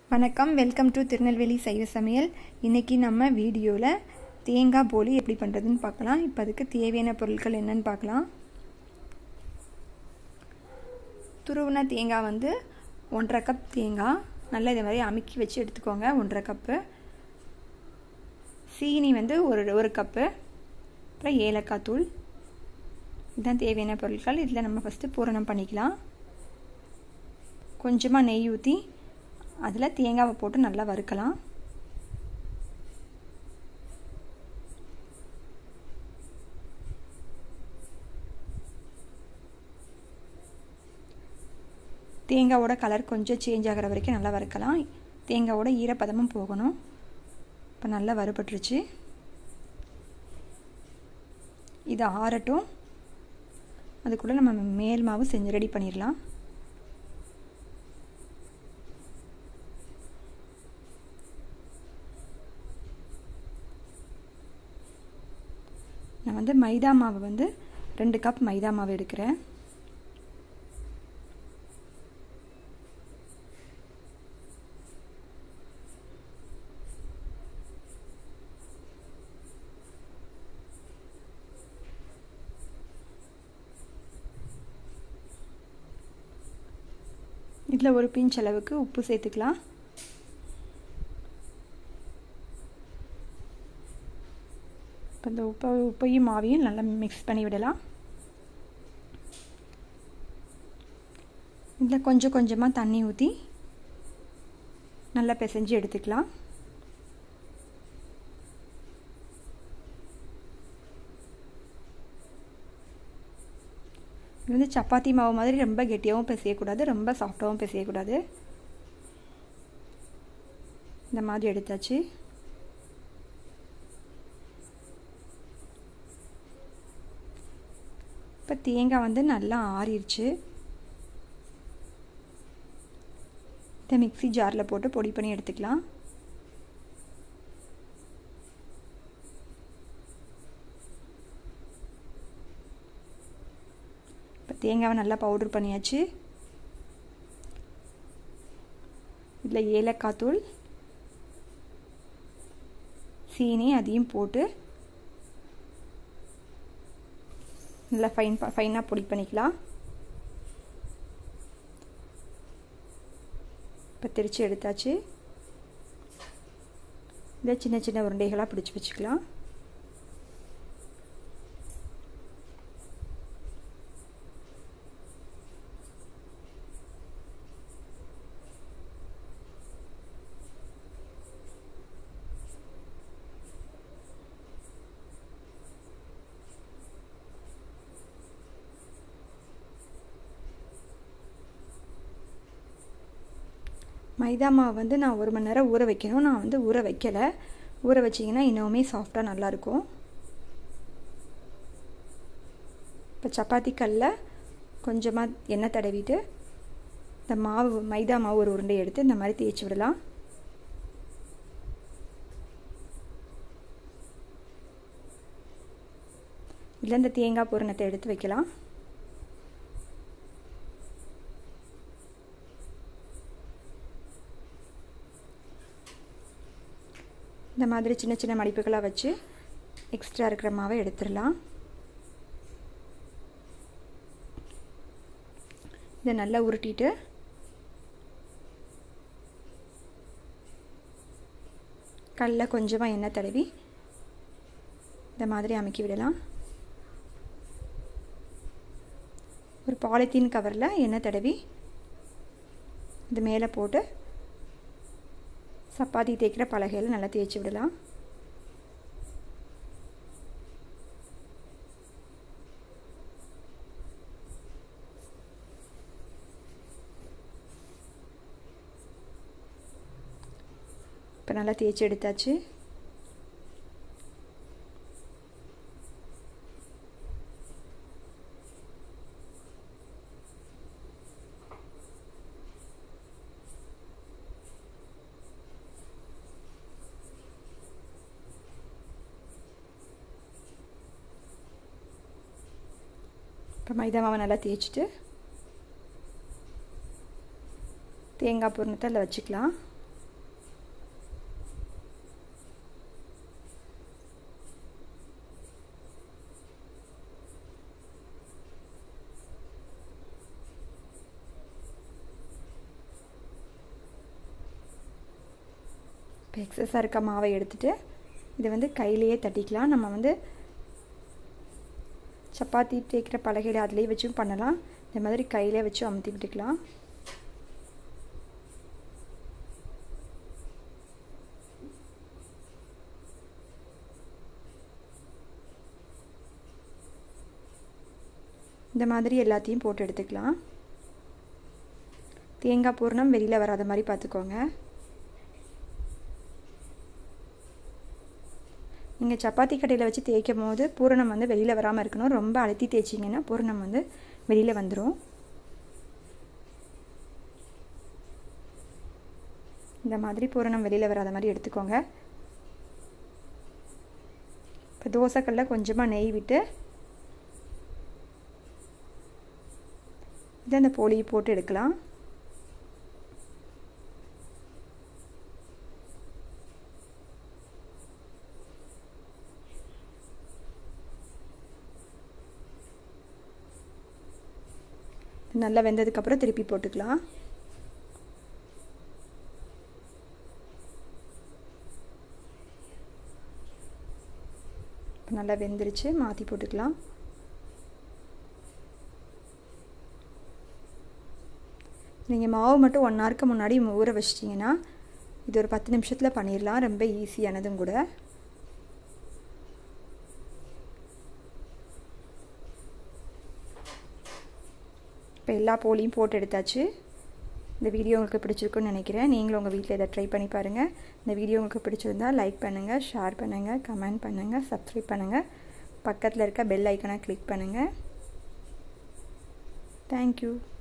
வணக்கம் welcome to Tirunelveli சைவ சமையல் இன்றைக்கி நம்ம வீடியோவில் தேங்காய் போலி எப்படி பண்ணுறதுன்னு பார்க்கலாம் இப்போ அதுக்கு தேவையான பொருட்கள் என்னன்னு பார்க்கலாம் துருவின தேங்காய் வந்து ஒன்றரை கப் தேங்காய் நல்லா இதை மாதிரி அமுக்கி வச்சு எடுத்துக்கோங்க ஒன்றரை கப்பு சீனி வந்து ஒரு ஒரு கப்பு அப்புறம் ஏலக்காய் தூள் இதுதான் தேவையான பொருட்கள் இதில் நம்ம ஃபஸ்ட்டு பூரணம் பண்ணிக்கலாம் கொஞ்சமாக நெய் ஊற்றி அதில் தேங்காவை போட்டு நல்லா வறுக்கலாம் தேங்காவோட கலர் கொஞ்சம் சேஞ்ச் ஆகிற வரைக்கும் நல்லா வறுக்கலாம் தேங்காவோட ஈரப்பதமும் போகணும் இப்போ நல்லா வறுபட்டுருச்சு இது ஆறட்டும் அதுக்குள்ளே நம்ம மேல் மாவு செஞ்சு ரெடி பண்ணிடலாம் நான் வந்து மைதா மாவு வந்து ரெண்டு கப் மைதா மாவு எடுக்கிறேன் இதில் ஒரு பிஞ்ச் அளவுக்கு உப்பு சேர்த்துக்கலாம் இப்போ இந்த உப்பை உப்பையும் மாவையும் நல்லா மிக்ஸ் பண்ணி விடலாம் இதில் கொஞ்சம் கொஞ்சமாக தண்ணி ஊற்றி நல்லா பிசைஞ்சு எடுத்துக்கலாம் இது வந்து சப்பாத்தி மாவு மாதிரி ரொம்ப கெட்டியாகவும் பிசையக்கூடாது ரொம்ப சாஃப்டாகவும் பிசையக்கூடாது இந்த மாதிரி எடுத்தாச்சு இப்போ தேங்காய் வந்து நல்லா ஆறிடுச்சு இதை மிக்சி ஜாரில் போட்டு பொடி பண்ணி எடுத்துக்கலாம் இப்போ தேங்காவை நல்லா பவுட்ரு பண்ணியாச்சு இதில் ஏலக்காய் தூள் சீனி அதையும் போட்டு நல்லா ஃபைன் ஃபைனாக பொடி பண்ணிக்கலாம் இப்போ திரிச்சு எடுத்தாச்சு இதை சின்ன சின்ன உருண்டைகளாக பிடிச்சி வச்சுக்கலாம் மைதா மாவு வந்து நான் ஒரு மணி நேரம் ஊற வைக்கணும் நான் வந்து ஊற வைக்கலை ஊற வச்சிங்கன்னா இன்னுமே சாஃப்டாக நல்லாயிருக்கும் இப்போ சப்பாத்தி கல்லில் கொஞ்சமாக எண்ணெய் தடவிட்டு இந்த மாவு மைதா மாவு ஒரு உருண்டை எடுத்து இந்த மாதிரி தேய்ச்சி விடலாம் இதில் இந்த தேங்காய் பூரணத்தை எடுத்து வைக்கலாம் இந்த மாதிரி சின்ன சின்ன மடிப்புகளாக வச்சு எக்ஸ்ட்ரா இருக்கிற மாவை எடுத்துடலாம் இதை நல்லா உருட்டிட்டு கல்ல கொஞ்சமாக எண்ணெய் தடவி இந்த மாதிரி அமைக்கி விடலாம் ஒரு பாலித்தீன் கவரில் எண்ணெய் தடவி இது மேலே போட்டு சப்பாத்தி தேய்க்கிற பலகையில் நல்லா தேய்ச்சி விடலாம் இப்போ நல்லா தேய்ச்சி எடுத்தாச்சு இப்போ மைதா மாவை நல்லா தேய்ச்சிட்டு தேங்காய் பூரணத்தை அதில் வச்சுக்கலாம் இப்போ எக்ஸஸாக இருக்க மாவை எடுத்துகிட்டு இதை வந்து கையிலேயே தட்டிக்கலாம் நம்ம வந்து சப்பாத்தி தேய்க்கிற பலகையில் அதிலேயே வச்சும் பண்ணலாம் இந்த மாதிரி கையிலே வச்சு அமுத்தி விட்டுக்கலாம் இந்த மாதிரி எல்லாத்தையும் போட்டு எடுத்துக்கலாம் தேங்காய் பூர்ணம் வெளியில் வராத மாதிரி பார்த்துக்கோங்க நீங்கள் சப்பாத்தி கடையில் வச்சு தேய்க்கும் போது பூரணம் வந்து வெளியில் வராமல் இருக்கணும் ரொம்ப அழுத்தி தேய்ச்சிங்கன்னா பூரணம் வந்து வெளியில் வந்துடும் இந்த மாதிரி பூரணம் வெளியில் வராத மாதிரி எடுத்துக்கோங்க இப்போ தோசைக்கல்ல கொஞ்சமாக நெய் விட்டு இதை அந்த போலியை போட்டு எடுக்கலாம் நல்லா வெந்ததுக்கப்புறம் திருப்பி போட்டுக்கலாம் இப்போ நல்லா வெந்துருச்சு மாற்றி போட்டுக்கலாம் நீங்கள் மாவு மட்டும் ஒன் ஹவருக்கு முன்னாடி ஊற வச்சிட்டிங்கன்னா இது ஒரு பத்து நிமிஷத்தில் பண்ணிடலாம் ரொம்ப ஈஸியானதும் கூட இப்போ எல்லா போலியும் போட்டு எடுத்தாச்சு இந்த வீடியோ உங்களுக்கு பிடிச்சிருக்குன்னு நினைக்கிறேன் நீங்களும் உங்கள் வீட்டில் இதை ட்ரை பண்ணி பாருங்கள் இந்த வீடியோ உங்களுக்கு பிடிச்சிருந்தால் லைக் பண்ணுங்கள் ஷேர் பண்ணுங்கள் கமெண்ட் பண்ணுங்கள் சப்ஸ்கிரைப் பண்ணுங்கள் பக்கத்தில் இருக்க பெல் ஐக்கனை கிளிக் பண்ணுங்கள் தேங்க்யூ